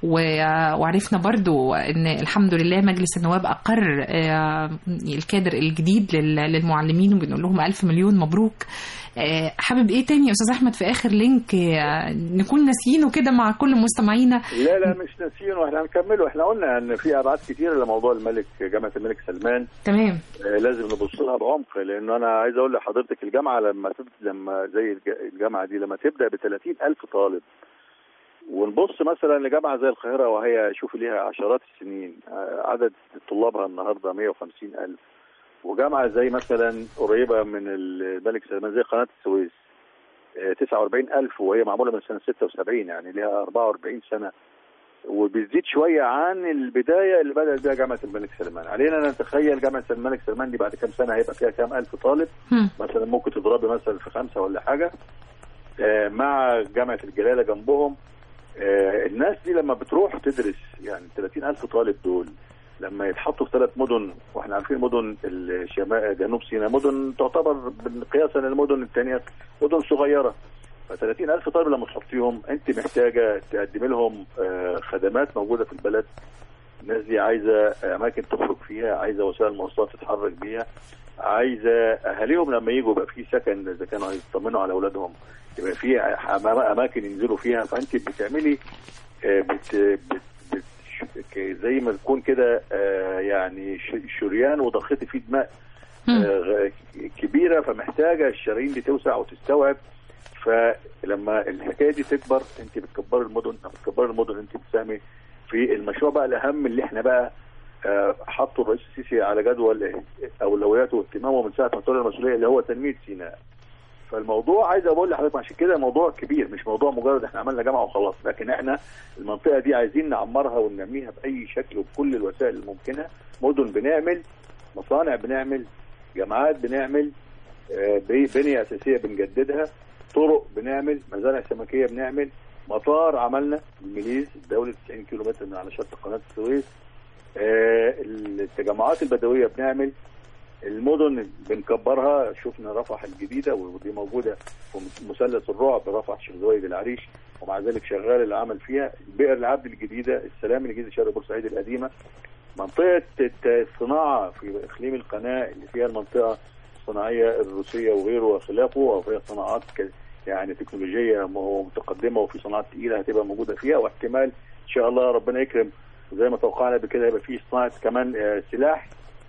وعرفنا برضو ان الحمد لله مجلس النواب اقر آه، الكادر الجديد لل- للمعلمين وبنقول لهم الف مليون مبروك آه، حابب ايه تاني يا استاذ احمد في اخر لينك آه، نكون ناسيينه كده مع كل مستمعينا لا لا مش ناسيين واحنا هنكمله احنا قلنا ان في ابعاد كتيره لموضوع الملك جامعه الملك سلمان تمام آه، لازم نبص لها بعمق لانه انا عايز اقول لحضرتك الجامعه لما تب- لما زي الج- الجامعه دي لما تبدا ب 30 الف طالب ونبص مثلا لجامعه زي القاهره وهي شوف ليها عشرات السنين آه، عدد طلابها النهارده 150 الف وجامعه زي مثلا قريبه من الملك سلمان زي قناه السويس آه، 49 الف وهي معموله من سنه 76 يعني ليها 44 سنه وبتزيد شويه عن البدايه اللي بدات بها جامعه الملك سلمان علينا نتخيل جامعه الملك سلمان دي بعد كام سنه هيبقى فيها كام الف طالب هم. مثلا ممكن تضربي مثلا في خمسه ولا حاجه آه، مع جامعه الجلاله جنبهم آه، الناس دي لما بتروح تدرس يعني 30 الف طالب دول لما يتحطوا في ثلاث مدن واحنا عارفين مدن الشمال جنوب سيناء مدن تعتبر قياسا للمدن الثانيه مدن صغيره ف 30 الف طالب لما تحطيهم انت محتاجه تقدم لهم آه، خدمات موجوده في البلد الناس دي عايزه اماكن تخرج فيها عايزه وسائل مواصلات تتحرك بيها عايزه اهاليهم لما يجوا يبقى في سكن اذا كانوا يطمنوا على اولادهم يبقى في أما- اماكن ينزلوا فيها فانت بتعملي آه، بت بت بت ك- زي ما تكون كده آه، يعني ش- شريان وضختي فيه دماء هم. آه، غ- كبيره فمحتاجه الشرايين دي توسع وتستوعب فلما الحكايه دي تكبر انت بتكبر المدن بتكبر المدن انت بتساهمي في المشروع بقى الاهم اللي احنا بقى آه، حطوا الرئيس السيسي على جدول اولوياته واهتمامه من ساعه ما طلع المسؤوليه اللي هو تنميه سيناء فالموضوع عايز اقول لحضرتك عشان كده موضوع كبير مش موضوع مجرد احنا عملنا جامعه وخلاص لكن احنا المنطقه دي عايزين نعمرها وننميها باي شكل وبكل الوسائل الممكنه مدن بنعمل مصانع بنعمل جامعات بنعمل آه، بي- بنيه اساسيه بنجددها طرق بنعمل مزارع سمكيه بنعمل مطار عملنا المليز الدولي 90 كيلو متر من على شط قناه السويس آه، التجمعات البدويه بنعمل المدن بنكبرها شفنا رفح الجديده ودي موجوده في مثلث الرعب رفح شيخ زويد العريش ومع ذلك شغال العمل فيها بئر العبد الجديده السلام الجديده شارع بورسعيد القديمه منطقه الت- الصناعه في اقليم القناه اللي فيها المنطقه الصناعيه الروسيه وغيره وخلافه وفيها صناعات ك- يعني تكنولوجيه م- متقدمه وفي صناعات تقيله هتبقى موجوده فيها واحتمال ان شاء الله ربنا يكرم زي ما توقعنا بكده يبقى في صناعه كمان آه، سلاح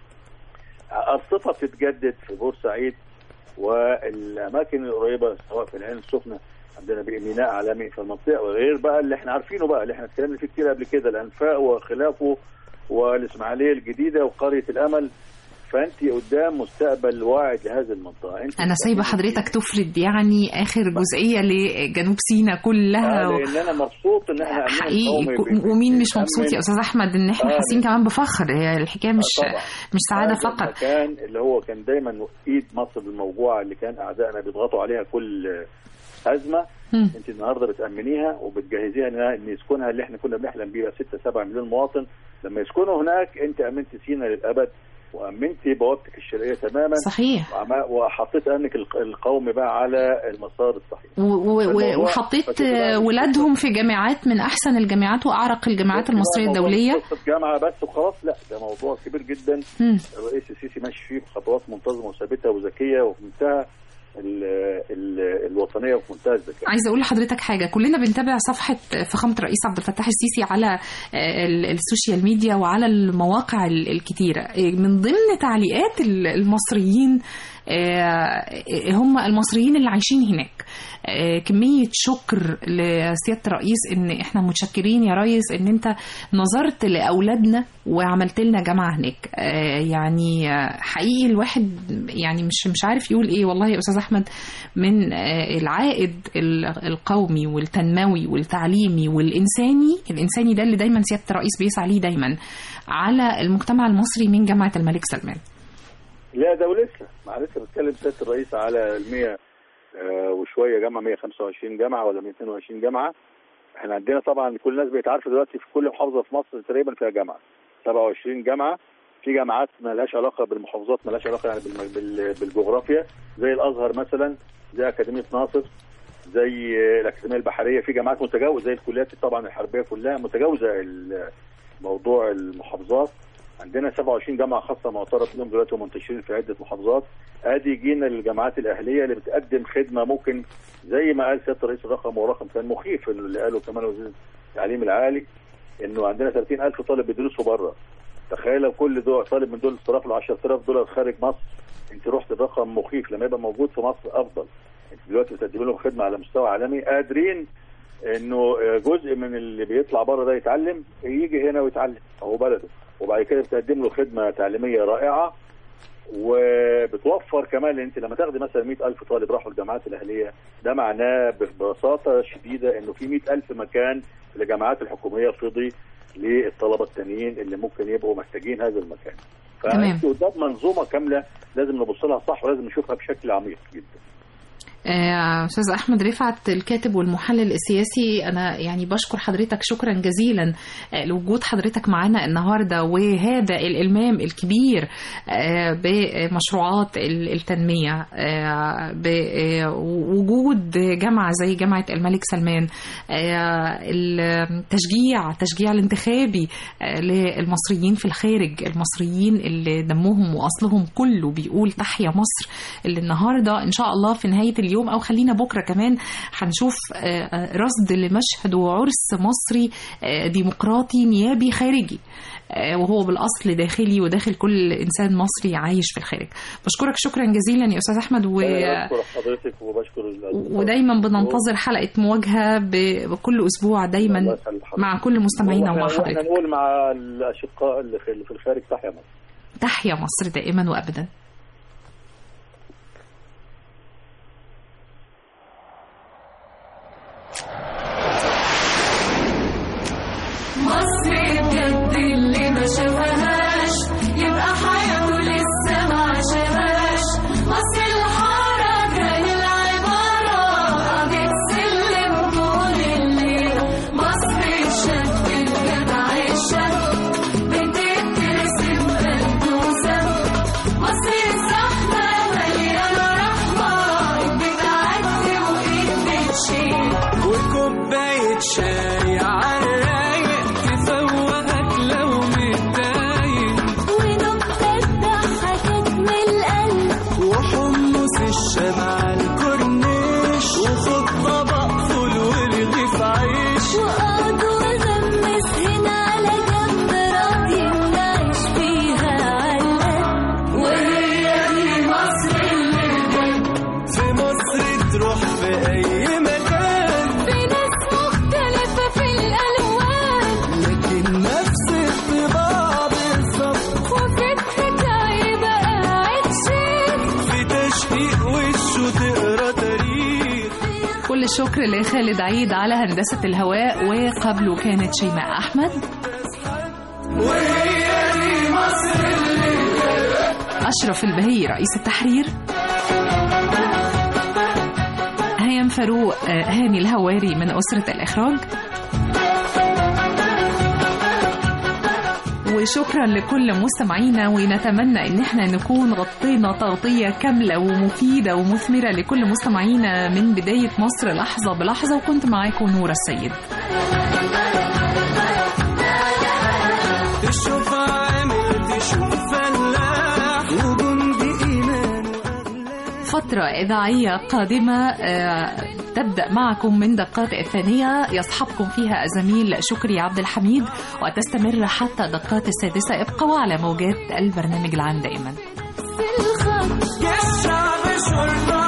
الصفة بتتجدد في بورسعيد والأماكن القريبة سواء في العين السخنة عندنا بقى ميناء عالمي في المنطقة وغير بقى اللي احنا عارفينه بقى اللي احنا اتكلمنا فيه كتير قبل كده الأنفاق وخلافه والإسماعيلية الجديدة وقرية الأمل فانت قدام مستقبل واعد لهذه المنطقه انت انا سايبه حضرتك تفرد يعني اخر جزئيه لجنوب سيناء كلها آه و... لان انا مبسوط ان احنا أمننا حقيقي قومي ك- بي- ومين مش بيتأمن. مبسوط يا استاذ احمد ان احنا آه، حاسين كمان بفخر هي الحكايه مش طبعاً. مش سعاده هذا فقط المكان اللي هو كان دايما ايد مصر بالموجوعه اللي كان اعدائنا بيضغطوا عليها كل ازمه مم. انت النهارده بتامنيها وبتجهزيها انها ان يسكنها اللي احنا كنا بنحلم بيها 6 7 مليون مواطن لما يسكنوا هناك انت امنت سينا للابد وامنت بوابتك الشرقيه تماما صحيح وعما- وحطيت امنك الق- القومي بقى على المسار الصحيح و- و- و- الموضوع- وحطيت فكده بقى- ولادهم في جامعات من احسن الجامعات واعرق الجامعات المصريه موضوع الدوليه قصة جامعه بس وخلاص لا ده موضوع كبير جدا مم. الرئيس السيسي ماشي فيه بخطوات منتظمه وثابته وذكيه وفي منتهى ال ال الوطنيه وفي منتهى الذكاء عايزه اقول لحضرتك حاجه كلنا بنتابع صفحه فخامه الرئيس عبد الفتاح السيسي على آه، ال- السوشيال ميديا وعلى المواقع ال- الكتيره آه، من ضمن تعليقات ال- المصريين آه، هم المصريين اللي عايشين هناك آه، كمية شكر لسيادة الرئيس ان احنا متشكرين يا ريس ان انت نظرت لأولادنا وعملت لنا جامعة هناك آه، يعني آه، حقيقي الواحد يعني مش مش عارف يقول ايه والله يا استاذ احمد من آه، العائد ال- القومي والتنموي والتعليمي والانساني الانساني ده اللي دايما سيادة الرئيس بيسعى ليه دايما على المجتمع المصري من جامعة الملك سلمان لا ده ولسه مع لسه بتكلم سياده الرئيس على ال 100 آه، وشويه جامعه 125 جامعه ولا 222 جامعه احنا عندنا طبعا كل الناس بقت عارفه دلوقتي في كل محافظه في مصر تقريبا فيها جامعه 27 جامعه في جامعات ما لهاش علاقه بالمحافظات ما لهاش علاقه يعني بالم- بال- بالجغرافيا زي الازهر مثلا زي اكاديميه ناصر زي آه، الاكاديميه البحريه في جامعات متجاوزه زي الكليات طبعا الحربيه كلها متجاوزه ال- موضوع المحافظات عندنا 27 جامعه خاصه معترف بهم دلوقتي ومنتشرين في عده محافظات ادي جينا للجامعات الاهليه اللي بتقدم خدمه ممكن زي ما قال سياده الرئيس الرقم ورقم كان مخيف إنه اللي قاله كمان وزير التعليم العالي انه عندنا 30000 طالب بيدرسوا بره تخيل لو كل دول طالب من دول صرف له 10000 دولار خارج مصر انت رحت الرقم مخيف لما يبقى موجود في مصر افضل انت دلوقتي بتقدم لهم خدمه على مستوى عالمي قادرين انه جزء من اللي بيطلع بره ده يتعلم يجي هنا ويتعلم هو بلده وبعد كده بتقدم له خدمه تعليميه رائعه وبتوفر كمان انت لما تاخدي مثلا 100000 طالب راحوا الجامعات الاهليه ده معناه ببساطه شديده انه في 100000 مكان في الجامعات الحكوميه فضي للطلبه التانيين اللي ممكن يبقوا محتاجين هذا المكان. تمام. فانت قدام منظومه كامله لازم نبص لها صح ولازم نشوفها بشكل عميق جدا. آه، استاذ احمد رفعت الكاتب والمحلل السياسي انا يعني بشكر حضرتك شكرا جزيلا آه، لوجود حضرتك معنا النهارده وهذا الالمام الكبير آه، بمشروعات ال- التنميه آه، بوجود جامعه زي جامعه الملك سلمان آه، التشجيع تشجيع الانتخابي آه، للمصريين في الخارج المصريين اللي دمهم واصلهم كله بيقول تحيا مصر اللي النهارده ان شاء الله في نهايه اليوم او خلينا بكره كمان هنشوف آه، آه، رصد لمشهد وعرس مصري آه، ديمقراطي نيابي خارجي آه، وهو بالاصل داخلي وداخل كل انسان مصري عايش في الخارج بشكرك شكرا جزيلا يا استاذ احمد و... انا بشكر حضرتك وبشكر الأصدقاء. ودايما بننتظر حلقه مواجهه ب- بكل اسبوع الله دايما يخلي حضرتك. مع كل مستمعينا ومع وإحنا- وإحنا حضرتك نقول مع الاشقاء اللي في اللي في الخارج تحيا مصر. تحيا مصر دائما وابدا مصر بجد اللي ما شافهاش يبقى حياته لسه ما عاشهاش مصر الحارة العبارة قضيت سلم طول الليل مصر الشاب الجدع الشاب بتترسم بلدوسة مصر وتقرا تاريخ كل الشكر لخالد عيد على هندسة الهواء وقبله كانت شيماء أحمد وهي دي مصر اللي أشرف البهي رئيس التحرير هيام فاروق آه، هاني الهواري من أسرة الإخراج وشكرا لكل مستمعينا ونتمنى ان احنا نكون غطينا تغطية كاملة ومفيدة ومثمرة لكل مستمعينا من بداية مصر لحظة بلحظة وكنت معاكم نورة السيد تشوف عامل تشوف فلاح وجندي إيمان فترة إذاعية قادمة آه، تبدأ معكم من دقات الثانية يصحبكم فيها الزميل شكري عبد الحميد وتستمر حتى دقات السادسة ابقوا على موجات البرنامج العام دائما يا الشعب شرطة